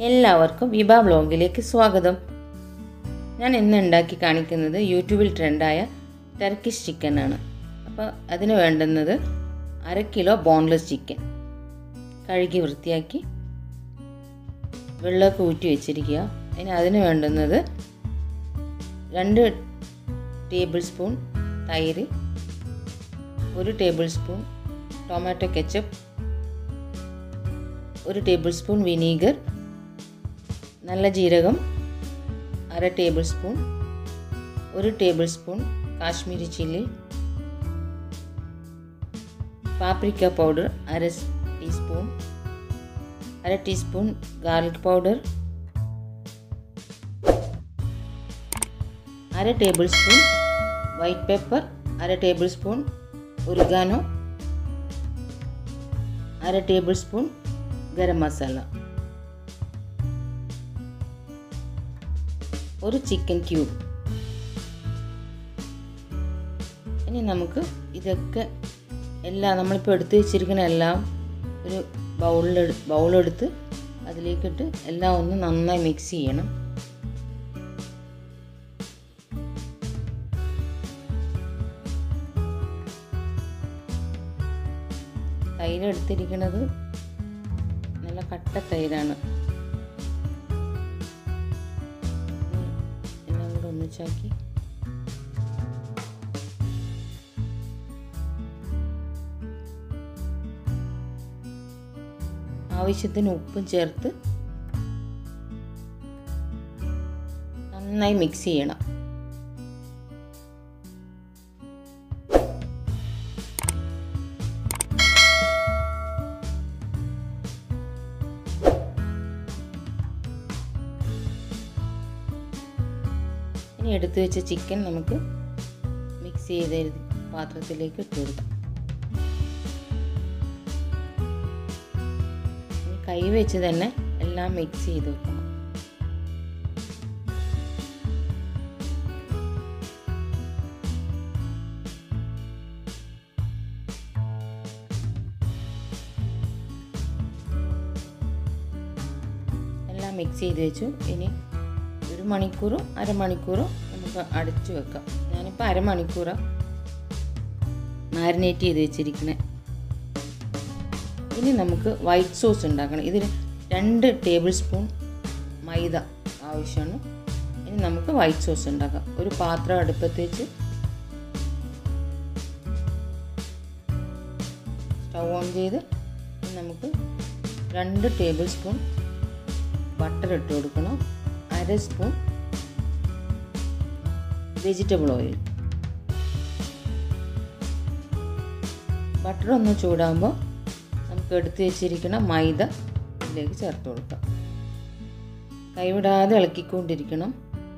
എല്ലാവർക്കും വിഭ ബ്ലോഗിലേക്ക് സ്വാഗതം ഞാൻ ഇന്ന് ഉണ്ടാക്കി കാണിക്കുന്നത് യൂട്യൂബിൽ ട്രെൻഡായ ടർക്കിഷ് ചിക്കൻ ആണ് അപ്പോൾ അതിന് വേണ്ടുന്നത് അര കിലോ ബോൺലെസ് ചിക്കൻ കഴുകി വൃത്തിയാക്കി വെള്ളമൊക്കെ ഊറ്റി വെച്ചിരിക്കുക ഇനി അതിന് വേണ്ടുന്നത് രണ്ട് ടേബിൾ സ്പൂൺ തൈര് ഒരു ടേബിൾ സ്പൂൺ ടൊമാറ്റോ കെച്ചപ്പ് ഒരു ടേബിൾ സ്പൂൺ വിനീഗർ നല്ല ജീരകം അര ടേബിൾ സ്പൂൺ ഒരു tablespoon Kashmiri chilli paprika powder അര ടീസ്പൂൺ അര ടീസ്പൂൺ ഗാർലിക് പൗഡർ അര ടേബിൾ സ്പൂൺ വൈറ്റ് പെപ്പർ അര ടേബിൾ സ്പൂൺ ഒറിഗാനോ അര ടേബിൾ സ്പൂൺ ഗരം മസാല ഒരു ചിക്കൻ ക്യൂബ് ഇനി നമുക്ക് ഇതൊക്കെ എല്ലാം നമ്മളിപ്പോൾ എടുത്ത് വെച്ചിരിക്കുന്ന എല്ലാം ഒരു ബൗളിൽ ബൗളെടുത്ത് അതിലേക്കിട്ട് എല്ലാം ഒന്ന് നന്നായി മിക്സ് ചെയ്യണം തൈര് എടുത്തിരിക്കുന്നത് നല്ല കട്ട തൈരാണ് എല്ലാം കൂടെ ഒന്നിച്ചാക്കി ആവശ്യത്തിന് ഉപ്പും ചേർത്ത് നന്നായി മിക്സ് ചെയ്യണം ഇനി എടുത്തു വെച്ച ചിക്കൻ നമുക്ക് മിക്സ് ചെയ്ത് പാത്രത്തിലേക്ക് ഇട്ട് കൊടുക്കാം ഇനി കൈ വെച്ച് തന്നെ എല്ലാം മിക്സ് ചെയ്ത് വെക്കണം എല്ലാം മിക്സ് ചെയ്ത് വെച്ചു ഇനി ഒരു മണിക്കൂറോ അരമണിക്കൂറോ നമുക്ക് അടച്ചു വെക്കാം ഞാനിപ്പോൾ അരമണിക്കൂറാണ് മാരിനേറ്റ് ചെയ്ത് വെച്ചിരിക്കുന്നത് ഇനി നമുക്ക് വൈറ്റ് സോസ് ഉണ്ടാക്കണം ഇതിന് രണ്ട് ടേബിൾ സ്പൂൺ മൈദ ആവശ്യമാണ് ഇനി നമുക്ക് വൈറ്റ് സോസ് ഉണ്ടാക്കാം ഒരു പാത്രം അടുപ്പത്ത് വെച്ച് സ്റ്റൗ ഓൺ ചെയ്ത് നമുക്ക് രണ്ട് ടേബിൾ സ്പൂൺ ബട്ടർ ഇട്ട് കൊടുക്കണം അര സ്പൂൺ വെജിറ്റബിൾ ഓയിൽ ബട്ടർ ഒന്ന് ചൂടാകുമ്പോൾ നമുക്ക് എടുത്തു വെച്ചിരിക്കുന്ന മൈദ ഇതിലേക്ക് ചേർത്ത് കൊടുക്കാം കൈവിടാതെ ഇളക്കിക്കൊണ്ടിരിക്കണം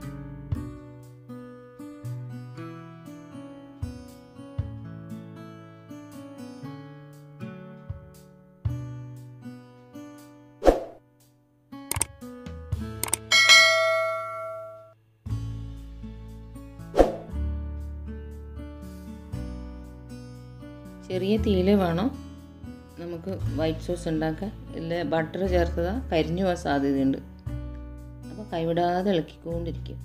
ചെറിയ തീയിൽ വേണം നമുക്ക് വൈറ്റ് സോസ് ഉണ്ടാക്കാൻ ഇല്ല ബട്ടർ ചേർത്തതാ കരിഞ്ഞു പോകാൻ സാധ്യതയുണ്ട് അപ്പോൾ കൈവിടാതെ ഇളക്കിക്കൊണ്ടിരിക്കും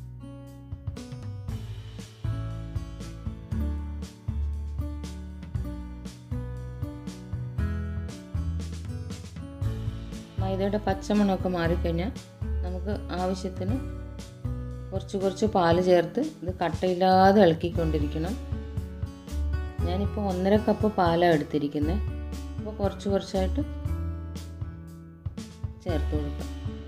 മൈദയുടെ പച്ചമണമൊക്കെ മാറിക്കഴിഞ്ഞാൽ നമുക്ക് ആവശ്യത്തിന് കുറച്ച് കുറച്ച് പാല് ചേർത്ത് ഇത് കട്ടയില്ലാതെ ഇളക്കിക്കൊണ്ടിരിക്കണം ഞാനിപ്പോൾ ഒന്നര കപ്പ് പാലാണ് എടുത്തിരിക്കുന്നത് അപ്പോൾ കുറച്ച് കുറച്ചായിട്ട് ചേർത്ത് കൊടുക്കാം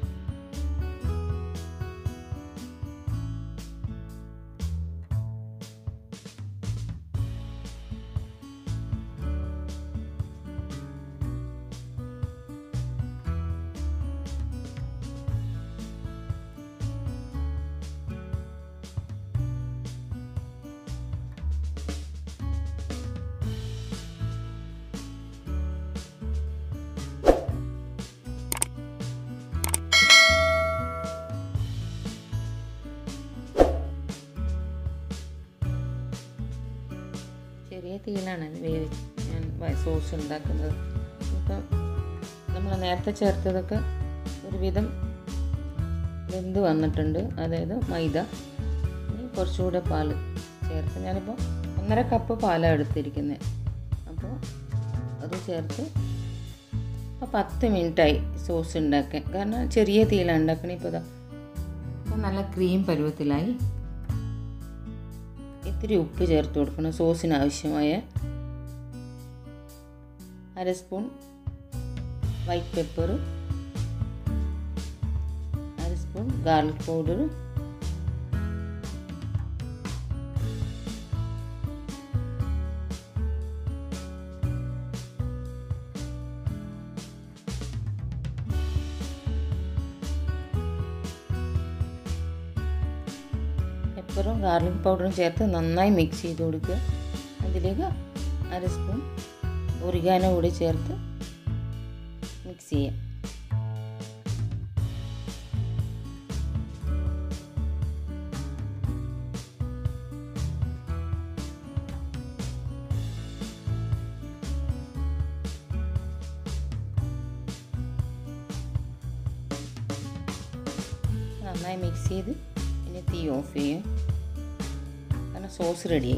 ചെറിയ തീയിലാണ് വേവി ഞാൻ സോസ് ഉണ്ടാക്കുന്നത് ഇപ്പം നമ്മൾ നേരത്തെ ചേർത്തതൊക്കെ ഒരുവിധം വെന്ത് വന്നിട്ടുണ്ട് അതായത് മൈദ ഇനി കുറച്ചുകൂടെ പാൽ ചേർത്ത് ഞാനിപ്പോൾ ഒന്നര കപ്പ് പാലാണ് എടുത്തിരിക്കുന്നത് അപ്പോൾ അത് ചേർത്ത് അപ്പോൾ പത്ത് മിനിറ്റായി സോസ് ഉണ്ടാക്കാൻ കാരണം ചെറിയ തീയിലാണ് ഉണ്ടാക്കണേ ഇപ്പോൾ ഇതാ അപ്പോൾ നല്ല ക്രീം പരുവത്തിലായി ഇത്തിരി ഉപ്പ് ചേർത്ത് കൊടുക്കണം സോസിന് ആവശ്യമായ അര സ്പൂൺ വൈറ്റ് പെപ്പർ അര സ്പൂൺ ഗാർലിക് പൗഡർ പെപ്പറും ഗാർലിക് പൗഡറും ചേർത്ത് നന്നായി മിക്സ് ചെയ്ത് കൊടുക്കുക അതിലേക്ക് അര സ്പൂൺ ഒറിഗാനോ കൂടി ചേർത്ത് മിക്സ് ചെയ്യാം നന്നായി മിക്സ് ചെയ്ത് ഇനി തീ ഓഫ് ചെയ്യും കാരണം സോസ് റെഡിയായി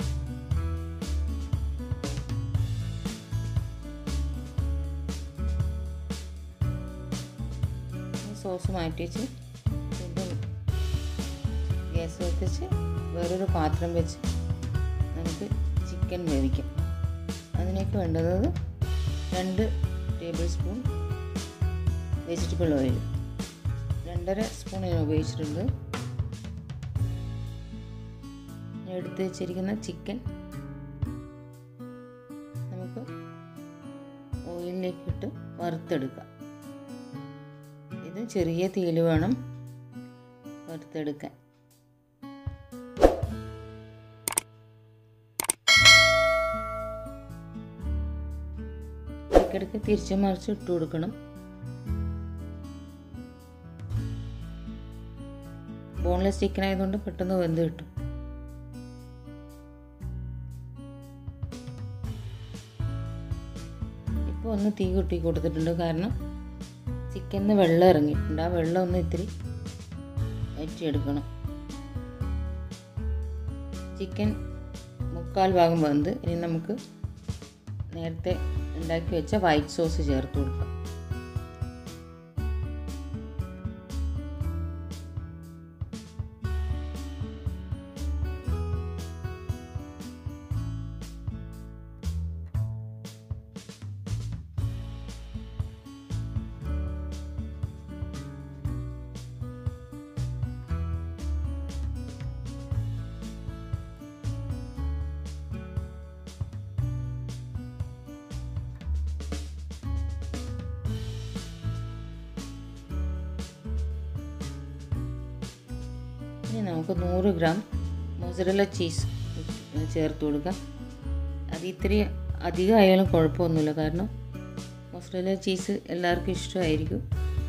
സോസ് മാറ്റി വെച്ച് വീണ്ടും ഗ്യാസ് കത്തിച്ച് വേറൊരു പാത്രം വെച്ച് നമുക്ക് ചിക്കൻ വേവിക്കാം അതിനേക്ക് വേണ്ടത് രണ്ട് ടേബിൾ സ്പൂൺ വെജിറ്റബിൾ ഓയിൽ രണ്ടര സ്പൂൺ ഞാൻ ഉപയോഗിച്ചിട്ടുണ്ട് ഞാൻ എടുത്ത് വെച്ചിരിക്കുന്ന ചിക്കൻ നമുക്ക് ഓയിലിലേക്ക് ഇട്ട് വറുത്തെടുക്കാം ഇത് ചെറിയ തീയിൽ വേണം വറുത്തെടുക്കാൻ ഇടയ്ക്കിടയ്ക്ക് തിരിച്ചു മറിച്ച് ഇട്ട് കൊടുക്കണം ബോൺലെസ് ചിക്കൻ ആയതുകൊണ്ട് പെട്ടെന്ന് വെന്ത് കിട്ടും ഇപ്പോൾ ഒന്ന് തീ കുട്ടി കൊടുത്തിട്ടുണ്ട് കാരണം ചിക്കനിന്ന് വെള്ളം ഇറങ്ങിയിട്ടുണ്ട് ആ വെള്ളം ഒന്ന് ഇത്തിരി വറ്റിയെടുക്കണം ചിക്കൻ മുക്കാൽ ഭാഗം വെന്ത് ഇനി നമുക്ക് നേരത്തെ ഉണ്ടാക്കി വെച്ച വൈറ്റ് സോസ് ചേർത്ത് കൊടുക്കാം ഇനി നമുക്ക് നൂറ് ഗ്രാം മൊസറല്ല ചീസ് ചേർത്ത് കൊടുക്കാം അത് ഇത്തിരി അധികം ആയാലും കുഴപ്പമൊന്നുമില്ല കാരണം മൊസറല്ല ചീസ് എല്ലാവർക്കും ഇഷ്ടമായിരിക്കും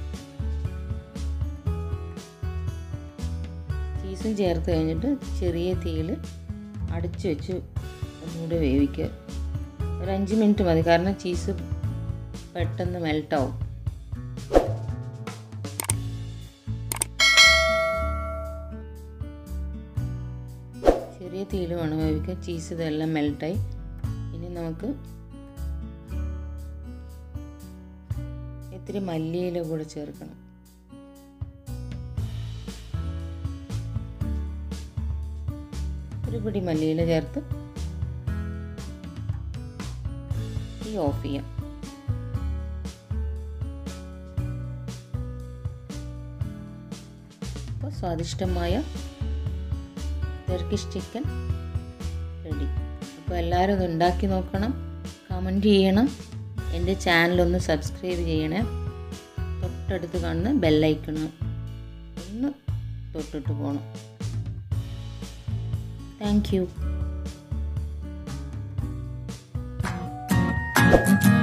ചീസും ചേർത്ത് കഴിഞ്ഞിട്ട് ചെറിയ തീയിൽ അടച്ചു വെച്ച് ഒന്നുകൂടെ വേവിക്കുക ഒരു അഞ്ച് മിനിറ്റ് മതി കാരണം ചീസ് പെട്ടെന്ന് മെൽട്ടാവും ചെറിയ തീയിൽ വേണം വേവിക്കാൻ ചീസ് ഇതെല്ലാം മെൽട്ടായി ഇനി നമുക്ക് ഇത്തിരി മല്ലിയില കൂടെ ചേർക്കണം ഒരു പിടി മല്ലിയില ചേർത്ത് തീ ഓഫ് ചെയ്യാം അപ്പോൾ സ്വാദിഷ്ടമായ ടർക്കിഷ് ചിക്കൻ റെഡി അപ്പോൾ എല്ലാവരും ഇത് ഉണ്ടാക്കി നോക്കണം കമൻറ്റ് ചെയ്യണം എൻ്റെ ചാനലൊന്ന് സബ്സ്ക്രൈബ് ചെയ്യണേ തൊട്ടടുത്ത് കാണുന്ന ബെല്ലൈക്കണം ഒന്ന് തൊട്ടിട്ട് പോകണം താങ്ക് യു